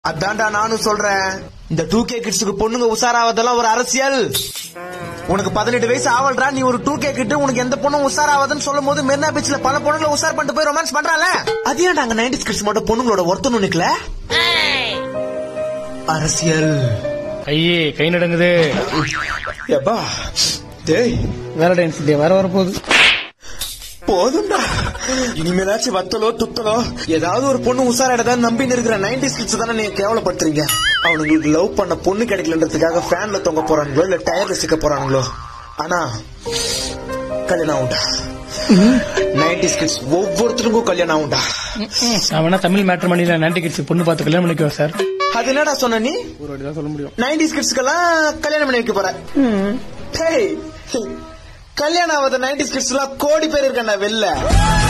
அதான்டா நானும் சொல்றேன் இந்த டூ கே கிட்ஸுக்கு பொண்ணுங்க உஷாராவதெல்லாம் ஒரு அரசியல் உனக்கு பதினெட்டு வயசு ஆவல்றா நீ ஒரு டூ கே கிட்டு உனக்கு எந்த பொண்ணும் உஷாராவதுன்னு சொல்லும் போது மெரினா பீச்ல பல பொண்ணுங்களை உஷார் பண்ணிட்டு போய் ரொமான்ஸ் பண்றால அது ஏன்டா அங்க நைன்டி கிட்ஸ் மட்டும் பொண்ணுங்களோட ஒருத்தனும் நிக்கல அரசியல் ஐயே கை நடங்குது எப்பா டேய் வேலண்டைன்ஸ் டே வர வர போகுது போதும்டா இனிமேலாச்சும் வத்தலோ துத்தலோ ஏதாவது ஒரு பொண்ணு உஷாராடதான் நம்பின்னு இருக்கிற நைன்டி கிட்ஸ் தானே நீங்க கேவலப்படுத்துறீங்க அவனுங்களுக்கு லவ் பண்ண பொண்ணு கிடைக்கலன்றதுக்காக ஃபேன்ல தொங்க போறானுங்களோ இல்ல டயர்ல சிக்க போறானுங்களோ ஆனா கல்யாணம் ஆகும்டா நைன்டி கிட்ஸ் ஒவ்வொருத்தருக்கும் கல்யாணம் ஆகும்டா நான் வேணா தமிழ் மேட்ரு மணியில நைன்டி கிட்ஸ் பொண்ணு பார்த்து கல்யாணம் பண்ணிக்குவேன் சார் அது என்னடா சொன்ன நீ ஒரு வாட்டி தான் சொல்ல முடியும் நைன்டி கிட்ஸ்க்கெல்லாம் கல்யாணம் பண்ணி வைக்க போற டேய், கல்யாணம் ஆகாத நைன்டி கிட்ஸ் எல்லாம் கோடி பேர் இருக்கா வெளில